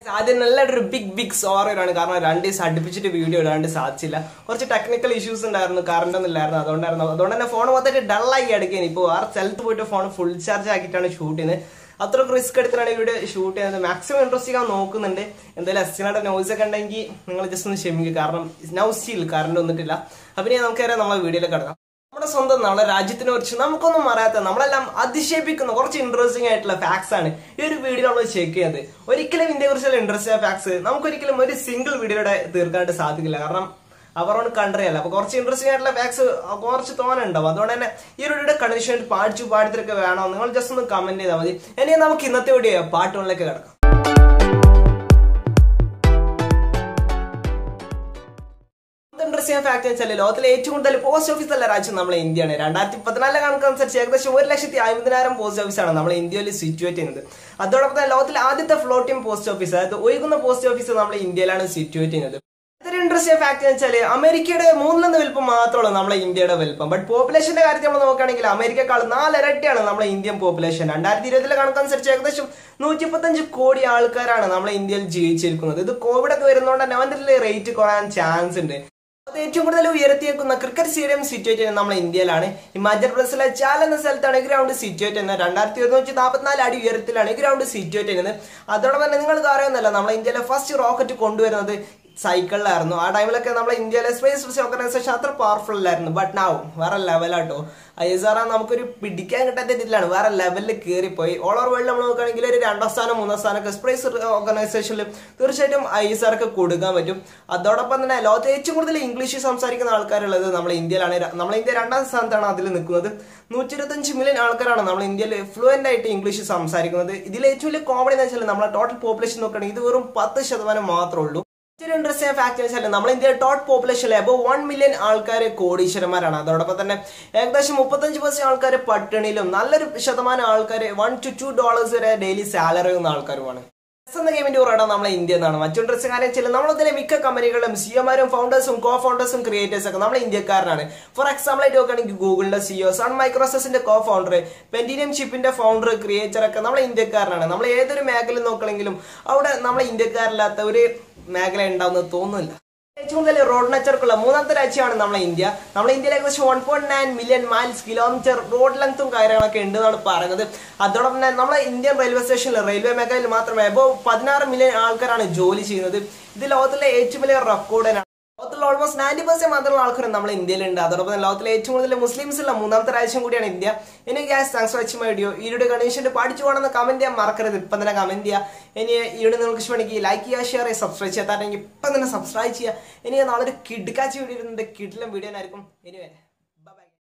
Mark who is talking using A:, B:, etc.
A: ആദ്യം നല്ലൊരു big big സോറിയാണ് കാരണം രണ്ട് ദിവസം അടുപ്പിച്ചിട്ട് വീഡിയോ ഇടാണ്ട് സാധിച്ചില്ല കുറച്ച് ടെക്നിക്കൽ ഇഷ്യൂസ് ഉണ്ടായിരുന്നു കറണ്ട് ഒന്നും ഇല്ലായിരുന്നു അതുകൊണ്ടായിരുന്നു അതുകൊണ്ട് തന്നെ ഫോൺ മൊത്തമായിട്ട് ഡള്ളായി അടയ്ക്കാൻ ഇപ്പോൾ വേറെ സ്ഥലത്ത് പോയിട്ട് ഫോൺ ഫുൾ ചാർജ് ആക്കിയിട്ടാണ് ഷൂട്ട് ചെയ്യുന്നത് അത്രയ്ക്ക് റിസ്ക് എടുത്തിട്ടാണ് ഇവിടെ ഷൂട്ട് ചെയ്യുന്നത് മാക്സിമം ഇൻട്രസ്റ്റ് ആകാൻ നോക്കുന്നുണ്ട് എന്തായാലും എസ്റ്റിനയുടെ നോയ്സ് ഒക്കെ ഉണ്ടെങ്കിൽ നിങ്ങൾ ജസ്റ്റ് ഒന്ന് ക്ഷമിക്കുക കാരണം നൗ സ്റ്റിൽ കറണ്ട് വന്നിട്ടില്ല അപ്പം ഇനി നമുക്കറിയാം നമ്മളെ വീഡിയോയിലേക്ക് കിടക്കാം നമ്മുടെ സ്വന്തം നമ്മളെ രാജ്യത്തിനെ കുറിച്ച് നമുക്കൊന്നും അറിയാത്ത നമ്മളെല്ലാം അതിശയിപ്പിക്കുന്ന കുറച്ച് ഇൻട്രസ്റ്റിംഗ് ആയിട്ടുള്ള ഫാക്ട്സ് ആണ് ഈ ഒരു വീഡിയോ നമ്മൾ ചെക്ക് ചെയ്യുന്നത് ഒരിക്കലും ഇന്ത്യയെ കുറിച്ചുള്ള ഇൻട്രസ്റ്റിംഗ് ഫാക്ട്സ് നമുക്കൊരിക്കലും ഒരു സിംഗിൾ വീഡിയോയുടെ തീർക്കാനായിട്ട് സാധിക്കില്ല കാരണം അവരോട് കൺട്രി അല്ല അപ്പൊ കുറച്ച് ഇൻട്രസ്റ്റിംഗ് ആയിട്ടുള്ള ഫാക്ട്സ് കുറച്ച് തോന്നുന്നുണ്ടാവും അതുകൊണ്ട് തന്നെ ഈ ഒരു വീഡിയോ കണ്ടീഷൻ പാടിച്ചു പാടത്തിലൊക്കെ വേണോ നിങ്ങൾ ജസ്റ്റ് ഒന്ന് കമന്റ് ചെയ്താൽ മതി ഇനി നമുക്ക് ഇന്നത്തെ വീഡിയോ പാട്ടുകളിലേക്ക് കിടക്കാം ഇൻട്രസ്റ്റിംഗ് ഫാക്ട് വെച്ചാൽ ലോകത്തിലെ ഏറ്റവും കൂടുതൽ പോസ്റ്റ് ഓഫീസ് ഉള്ള രാജ്യം നമ്മളെ ഇന്ത്യയാണ് രണ്ടായിരത്തി പതിനാലിലെ കണക്കനുസരിച്ച് ഏകദേശം ഒരു ലക്ഷത്തി അമ്പതിനായിരം പോസ്റ്റ് ഓഫീസാണ് നമ്മളെ ഇന്ത്യയിൽ സിറ്റുവേറ്റ് ചെയ്യുന്നത് അതോടൊപ്പം തന്നെ ലോകത്തിലെ ആദ്യത്തെ ഫ്ലോട്ടിംഗ് പോസ്റ്റ് ഓഫീസ് അതായത് ഒഴുകുന്ന പോസ്റ്റ് ഓഫീസ് നമ്മളെ ഇന്ത്യയിലാണ് സിറ്റുവേറ്റ് ചെയ്യുന്നത് ഇതൊരു ഇൻട്രസ്റ്റിംഗ് ഫാക്ട് എന്ന് വെച്ചാൽ അമേരിക്കയുടെ മൂന്നിലൊന്ന് വലുപ്പം മാത്രമേ നമ്മളെ ഇന്ത്യയുടെ വലുപ്പം ബട്ട് പോപ്പുലേഷന്റെ കാര്യത്തിൽ നമ്മൾ നോക്കുകയാണെങ്കിൽ അമേരിക്കക്കാൾ നാലിരട്ടിയാണ് നമ്മളെ ഇന്ത്യൻ പോപ്പുലേഷൻ രണ്ടായിരത്തി ഇരുപതിലെ കണക്കനുസരിച്ച് ഏകദേശം നൂറ്റിപ്പത്തഞ്ച് കോടി ആൾക്കാരാണ് നമ്മളെ ഇന്ത്യയിൽ ജീവിച്ചിരിക്കുന്നത് ഇത് കോവിഡ് ഒക്കെ വരുന്നതുകൊണ്ട് തന്നെ അവന്റെ റേറ്റ് കുറയാൻ ചാൻസ് ഉണ്ട് അത് ഏറ്റവും കൂടുതൽ ഉയർത്തിയേക്കുന്ന ക്രിക്കറ്റ് സ്റ്റേഡിയം സിറ്റുവേറ്റ് ചെയ്യുന്നത് നമ്മളെ ഇന്ത്യയിലാണ് ഹിമാചൽ പ്രദേശിലെ ചാൽ എന്ന സ്ഥലത്താണ് ഈ ഗ്രൗണ്ട് സിറ്റുവേറ്റ് ചെയ്യുന്നത് രണ്ടായിരത്തി ഒരുന്നൂറ്റി നാൽപ്പത്തിനാല് അടി ഉയരത്തിലാണ് ഈ ഗ്രൗണ്ട് സിറ്റുവേറ്റ് ചെയ്യുന്നത് അതോടൊപ്പം തന്നെ നിങ്ങൾക്ക് അറിയുന്നല്ല നമ്മളെ ഇന്ത്യയിലെ ഫസ്റ്റ് റോക്കറ്റ് കൊണ്ടുവരുന്നത് സൈക്കിളിലായിരുന്നു ആ ടൈമിലൊക്കെ നമ്മളെ ഇന്ത്യയിലെ സ്പേസ് ഓർഗനൈസേഷൻ അത്ര പവർഫുൾ അല്ലായിരുന്നു ബട്ട് നാവും വേറെ ലെവലാട്ടോ ഐ എസ് ആർ നമുക്കൊരു പിടിക്കാൻ കിട്ടാത്ത രീതിയിലാണ് വേറെ ലെവലിൽ കയറിപ്പോയി ഓൾ ഓവർ വേൾഡ് നമ്മൾ നോക്കുകയാണെങ്കിൽ ഒരു രണ്ടാം സ്ഥാനം മൂന്നാം സ്ഥാനമൊക്കെ സ്പേസ് ഓർഗനൈസേഷനിൽ തീർച്ചയായിട്ടും ഐ എസ് ആർക്ക് കൊടുക്കാൻ പറ്റും അതോടൊപ്പം തന്നെ ലോകത്തെ ഏറ്റവും കൂടുതൽ ഇംഗ്ലീഷ് സംസാരിക്കുന്ന ആൾക്കാരുള്ളത് നമ്മളെ ഇന്ത്യയിലാണ് നമ്മളെ ഇന്ത്യ രണ്ടാം സ്ഥാനത്താണ് അതിൽ നിൽക്കുന്നത് നൂറ്റി ഇരുപത്തഞ്ച് മില്യൺ ആൾക്കാരാണ് നമ്മൾ ഇന്ത്യയിൽ ഫ്ലുവൻ്റ് ആയിട്ട് ഇംഗ്ലീഷ് സംസാരിക്കുന്നത് ഇതിൽ ഏറ്റവും വലിയ കോമഡി എന്ന് വെച്ചാൽ നമ്മളെ ടോട്ടൽ പോപ്പുലേഷൻ നോക്കുകയാണെങ്കിൽ ഇത് വെറും പത്ത് ശതമാനം മാത്രമേ ഉള്ളൂ മറ്റൊരു ഇൻട്രസ്റ്റിംഗ് ഫാക്ട് വെച്ചാൽ നമ്മൾ ഇന്ത്യയിൽ ടോട്ട് പോപ്പുലേഷനിൽ അപ്പോൾ വൺ മില്യൺ ആൾക്കാർ കോടീശ്വരന്മാരാണ് അതോടൊപ്പം തന്നെ ഏകദേശം മുപ്പത്തഞ്ച് പെർസെന്റ് ആൾക്കാർ പട്ടിണിയിലും നല്ലൊരു ശതമാനം ആൾക്കാർ വൺ ടു ടു ഡോളേഴ്സ് വരെ ഡെയിലി സാലറി ചെയ്യുന്ന ആൾക്കാരുമാണ് എസ് എന്ന ഗെയിമിന്റെ ഉറവിടം നമ്മളെ ഇന്ത്യ എന്നാണ് മറ്റു ഇൻട്രസ്റ്റിംഗ് കാര്യം വെച്ചാൽ നമ്മളതിലെ മിക്ക കമ്പനികളും സിഒമാരും ഫൗണ്ടേഴ്സും കോ ഫൗണ്ടേഴ്സും ക്രിയേറ്റേഴ്സ് ഒക്കെ നമ്മളെ ഇന്ത്യക്കാരനാണ് ഫോർ എക്സാമ്പിൾ ആയിട്ട് നോക്കുകയാണെങ്കിൽ ഗൂഗിളിന്റെ സിഒ സൺ മൈക്രോസോഫ്റ്റിന്റെ കോ ഫൗണ്ടർ പെന്റീനിയം ചിപ്പിന്റെ ഫൗണ്ടർ ക്രിയേറ്റർ ഒക്കെ നമ്മളെ ഇന്ത്യക്കാരനാണ് നമ്മൾ ഏതൊരു മേഖല നോക്കണമെങ്കിലും അവിടെ നമ്മളെ ഇന്ത്യക്കാരില്ലാത്ത ഒരു മേഖല ഉണ്ടാവുന്നത് തോന്നുന്നില്ല ഏറ്റവും കൂടുതൽ റോഡ് നെറ്റ്വർക്കുള്ള മൂന്നാമത്തെ രാജ്യമാണ് നമ്മളെ ഇന്ത്യ നമ്മളെ ഇന്ത്യയിൽ ഏകദേശം one point nine million miles kilometre road ലെങ്ത്തും കാര്യങ്ങളൊക്കെ ഉണ്ട് എന്നാണ് പറയുന്നത് അതോടൊപ്പം തന്നെ നമ്മളെ ഇന്ത്യൻ റെയിൽവേ സ്റ്റേഷനിൽ റെയിൽവേ മേഖലയിൽ മാത്രമേ അപ്പോൾ പതിനാറ് മില്യൺ ആൾക്കാരാണ് ജോലി ചെയ്യുന്നത് ഇത് ലോകത്തിലെ ഏറ്റവും വലിയ റെക്കോർഡിനാണ് ലോകത്തിലെ ഓൾമോസ്റ്റ് നയൻറ്റി പെർസെന്റ് മാത്രമുള്ള ആൾക്കാർ നമ്മളെ ഇന്ത്യയിലുണ്ട് അതോടൊപ്പം തന്നെ ലോകത്തിലെ ഏറ്റവും കൂടുതൽ മുസ്ലിംസ് ഉള്ള മൂന്നാമത്തെ രാജ്യം കൂടിയാണ് ഇന്ത്യ ഇനി guys thanks for watching my video ഈ വീഡിയോ കണ്ടീഷൻ്റെ പഠിച്ചു പോകണമെന്ന് കമന്റ് ചെയ്യാൻ മറക്കരുത് ഇപ്പം തന്നെ കമന്റ് ചെയ്യുക ഇനി ഈ വീഡിയോ നിങ്ങൾക്ക് ഇഷ്ടമാണെങ്കിൽ ലൈക്ക് ചെയ്യുക ഷെയർ ചെയ്യുക സബ്സ്ക്രൈബ് ചെയ്യാത്താണെങ്കിൽ ഇപ്പം തന്നെ സബ്സ്ക്രൈബ് ചെയ്യുക ഇനി നാളെ ഒരു കിഡ്കാച്ച് വീഡിയോ ഇരുന്നുണ്ട് കിഡിലും വീഡിയോ ആയിരിക്കും ഇനി